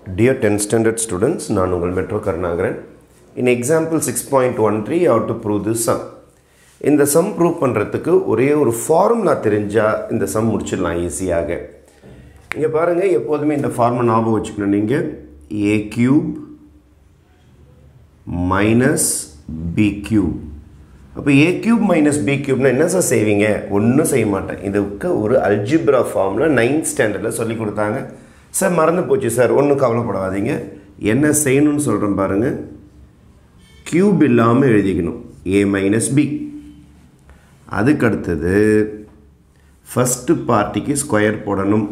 Dear 10th standard students, நான் உங்கள் metro Karunakaran in example six point one three how to prove the sum இந்த sum prove பண்ணுறதுக்கு ஒரே ஒரு ஃபார்முலா தெரிஞ்சால் இந்த சம் முடிச்சிடலாம் ஈஸியாக இங்கே பாருங்கள் எப்போதுமே இந்த ஃபார்முலா ஞாபகம் வச்சுக்கணும் நீங்கள் A cube minus B cube அப்போ ஏ கியூப் மைனஸ் பி கியூப்னா என்ன சார் செய்வீங்க ஒன்றும் செய்ய மாட்டேன் இதுக்கு ஒரு அல்ஜிப்ரா ஃபார்மில் நைன்த் ஸ்டாண்டர்டில் சொல்லி கொடுத்தாங்க சார் மறந்து போச்சு சார் ஒன்றும் கவலைப்படாதீங்க என்ன செய்யணும்னு சொல்கிறேன் பாருங்கள் கியூப் இல்லாமல் எழுதிக்கணும் ஏ மைனஸ் பி அதுக்கு அடுத்தது ஃபஸ்ட்டு பார்ட்டிக்கு ஸ்கொயர் போடணும்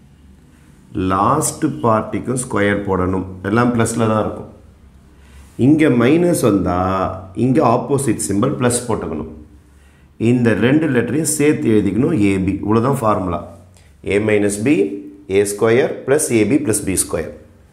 லாஸ்ட்டு பார்ட்டிக்கும் ஸ்கொயர் போடணும் எல்லாம் ப்ளஸில் தான் இருக்கும் இங்கே மைனஸ் வந்தால் இங்கே ஆப்போசிட் சிம்பிள் ப்ளஸ் போட்டுக்கணும் இந்த ரெண்டு லெட்டரையும் சேர்த்து எழுதிக்கணும் ஏபி இவ்வளோதான் formula A minus B A square plus AB plus B square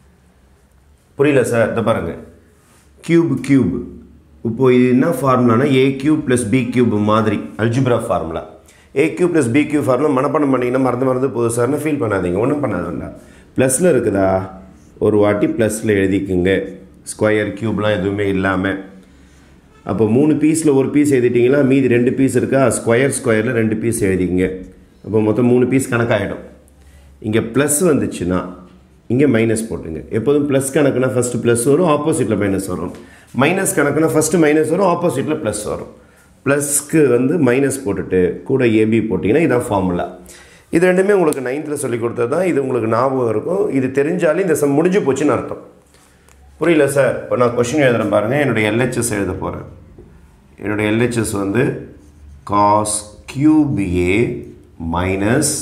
புரியல சார் இதை பாருங்கள் கியூப் கியூப் இப்போ இது என்ன ஃபார்முலானா A cube plus B cube மாதிரி algebra formula A cube plus B cube formula மனப்பாடம் பண்ணிங்கன்னா மறந்து மறந்து போகுது சார்னு ஃபீல் பண்ணாதீங்க ஒன்றும் பண்ணாத வேண்டாம் ப்ளஸில் இருக்குதா ஒரு வாட்டி ப்ளஸில் எழுதிக்குங்க ஸ்கொயர் கியூப்லாம் எதுவுமே இல்லாமல் அப்போ மூணு பீஸில் ஒரு பீஸ் எழுதிட்டிங்களா மீதி ரெண்டு பீஸ் இருக்கா ஸ்கொயர் ஸ்கொயரில் ரெண்டு பீஸ் எழுதிங்க அப்போ மொத்தம் மூணு பீஸ் கணக்காகிடும் இங்கே ப்ளஸ் வந்துச்சுன்னா இங்கே மைனஸ் போட்டுங்க எப்போதும் ப்ளஸ் கணக்குனா ஃபஸ்ட்டு ப்ளஸ் வரும் ஆப்போசிட்டில் மைனஸ் வரும் மைனஸ் கணக்குனா ஃபஸ்ட்டு மைனஸ் வரும் ஆப்போசிட்டில் ப்ளஸ் வரும் ப்ளஸ்க்கு வந்து மைனஸ் போட்டுட்டு கூட ஏபி போட்டிங்கன்னா இதான் ஃபார்முலா இது ரெண்டுமே உங்களுக்கு நைன்த்தில் சொல்லி கொடுத்தது தான் இது உங்களுக்கு ஞாபகம் இருக்கும் இது தெரிஞ்சாலே இந்த சம் முடிஞ்சு போச்சுன்னு அர்த்தம் புரியல சார் இப்போ நான் கொஷின் எழுதுகிறேன் பாருங்கள் என்னுடைய எல்ஹெச்எஸ் எழுத போகிறேன் என்னுடைய எல்ஹெச்எஸ் வந்து cos cube A minus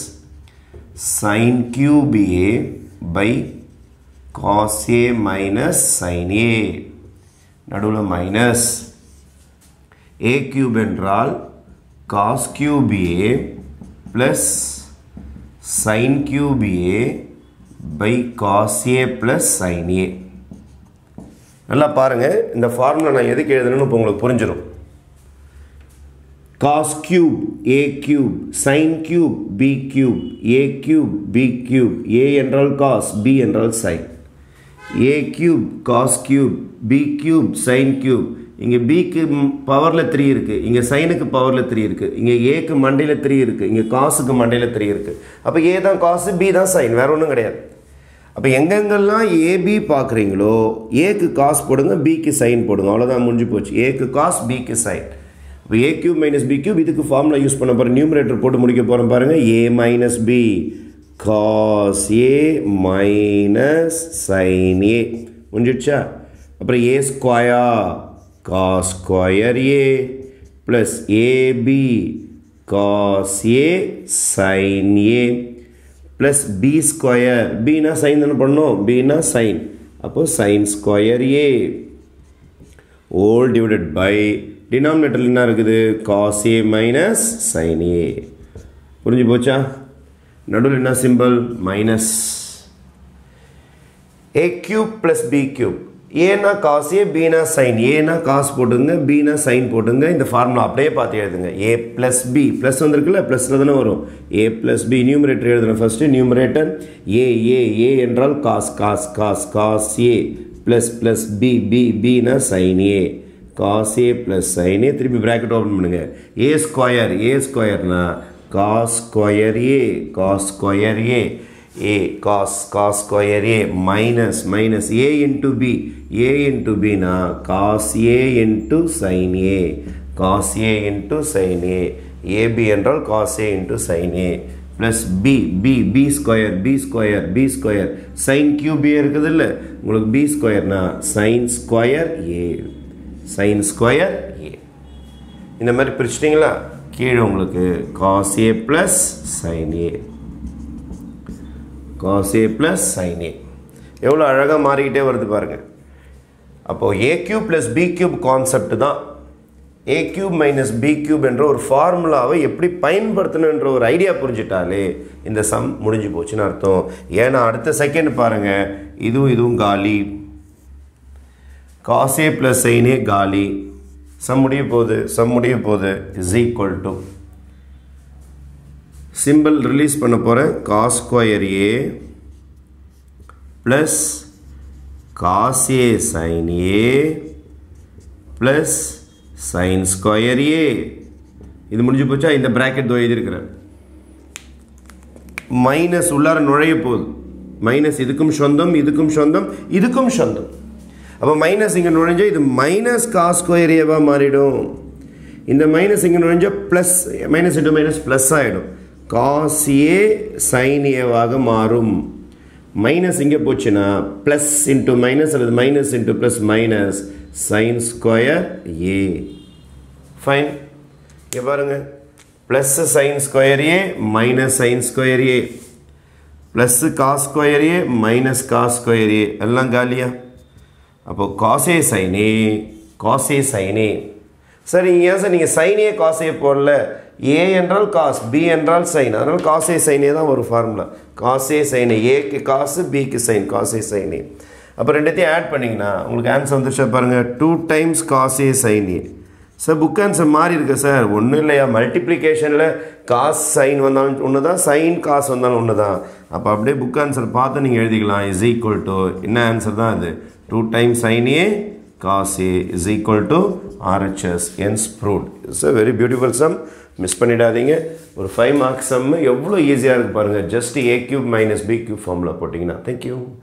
sine cube A by cos A minus sine A நடுவில் மைனஸ் ஏ கியூப் என்றால் cos cube A plus sine cube A by cos A plus sine A நல்லா பாருங்கள் இந்த formula நான் எதுக்கு எழுதணும்னு இப்போ உங்களுக்கு புரிஞ்சிடும் cos cube A cube sine cube B cube A cube B cube A என்றால் காஸ் பி என்றால் sine A cube cos cube B cube sine cube இங்கே பிக்கு பவரில் த்ரீ இருக்குது இங்கே சைனுக்கு பவரில் த்ரீ இருக்குது இங்கே ஏக்கு மண்டையில் த்ரீ இருக்குது இங்கே காசுக்கு மண்டையில் த்ரீ இருக்குது அப்போ ஏ தான் காசு பி தான் சைன் வேறு ஒன்றும் கிடையாது அப்போ எங்கெங்கெல்லாம் ஏபி பார்க்குறீங்களோ ஏக்கு காசு போடுங்க பிக்கு சைன் போடுங்க அவ்வளோதான் முடிஞ்சு போச்சு ஏக்கு காஸ் பிக்கு சைன் இப்போ A cube minus B cube இதுக்கு ஃபார்முலா யூஸ் பண்ண போகிறேன் நியூமரேட்டர் போட்டு முடிக்க போகிறேன் பாருங்கள் A minus B cos A minus sine A முடிஞ்சிடுச்சா அப்புறம் A square cos square A plus AB cos A sine A plus B square பினா சைன் தானே பண்ணோம் பினா சைன் அப்போ sine square A whole divided by denominator என்ன இருக்குது cos A minus sine A புரிஞ்சு போச்சா நடுவில் என்ன simple minus A cube plus B cube ஏனா காஸ் ஏ பீனா சைன் ஏனா காசு போட்டுங்க பீனா சைன் போட்டுங்க இந்த ஃபார்முலா அப்படியே பார்த்து எழுதுங்க ஏ ப்ளஸ் பி ப்ளஸ் வந்திருக்குல்ல ப்ளஸில் தானே வரும் ஏ ப்ளஸ் பி நியூமரேட்டர் எழுதுறேன் first numerator A A A என்றால் cos cos cos cos A plus plus B B பினா sine A cos A plus sine A திருப்பி ப்ராக்கெட் ஓப்பன் பண்ணுங்கள் A square A ஸ்கொயர்னா cos square A cos square A a cos cos square a minus minus a into b a into b na cos a into sin a cos a into sin a ab என்றால் cos a into sin a plus b b b square b square b square sin cube a இருக்குது இல்லை உங்களுக்கு b ஸ்கொயர்னா sin square a sin square a இந்த மாதிரி பிரிச்சிட்டிங்களா கீழே உங்களுக்கு cos a plus sin a cos A plus sine A எவ்வளோ அழகாக மாறிக்கிட்டே வருது பாருங்கள் அப்போது A cube plus B cube concept தான் A cube minus B cube என்ற ஒரு ஃபார்முலாவை எப்படி பயன்படுத்தணுன்ற ஒரு ஐடியா புரிஞ்சிட்டாலே இந்த சம் முடிஞ்சு போச்சுன்னு அர்த்தம் ஏன்னா அடுத்த செகண்ட் பாருங்கள் இதுவும் இதுவும் காலி காஸ் ஏ ப்ளஸ் சைனே காலி சம் முடிய போகுது சம் முடிய போகுது is equal to simple release பண்ண போகிறேன் cos square A plus cos A sine A plus sine square A இது முடிஞ்சு போச்சா இந்த ப்ராக்கெட் தோ எழுதியிருக்கிறேன் மைனஸ் உள்ளார நுழைய போகுது மைனஸ் இதுக்கும் சொந்தம் இதுக்கும் சொந்தம் இதுக்கும் சொந்தம் அப்போ மைனஸ் இங்கே நுழைஞ்சா இது மைனஸ் காஸ் ஸ்கொயர் ஏவாக மாறிடும் இந்த மைனஸ் இங்கே நுழைஞ்சா plus minus into minus plus ஆகிடும் காஸ் ஏ சைன் ஏவாக மாறும் மைனஸ் இங்கே போச்சுன்னா ப்ளஸ் இன்ட்டு மைனஸ் அல்லது minus into plus minus sine square A fine இங்கே பாருங்கள் plus sine square A minus sine square A plus cos square A minus cos square A எல்லாம் காலியா அப்போது காசே சைனே காசே சைனே சரி ஏன் சார் நீங்கள் சைனே காசே போடல ஏ என்றால் காஸ் பி என்றால் சைன் அதனால் காசே சைனே தான் ஒரு ஃபார்முலா காசே சைனே ஏக்கு காசு பிக்கு சைன் காசே சைனே அப்போ ரெண்டுத்தையும் ஆட் பண்ணிங்கன்னா உங்களுக்கு ஆன்சர் வந்துருச்சா பாருங்கள் டூ டைம்ஸ் காசே sine A sir book answer மாறி இருக்கு சார் ஒன்றும் இல்லையா மல்டிப்ளிகேஷனில் காஸ் சைன் வந்தாலும் ஒன்று தான் சைன் காசு வந்தாலும் ஒன்று தான் அப்போ அப்படியே புக் ஆன்சர் பார்த்து நீங்கள் எழுதிக்கலாம் இஸ் ஈக்குவல் டு என்ன ஆன்சர் தான் அது two time sine A cos A is equal to RHS hence proved it's a very beautiful sum miss பண்ணிடாதீங்க ஒரு ஃபைவ் மார்க்ஸ் சம் எவ்வளோ ஈஸியாக இருக்குது பாருங்கள் just A cube minus B cube formula போட்டிங்கன்னா தேங்க்யூ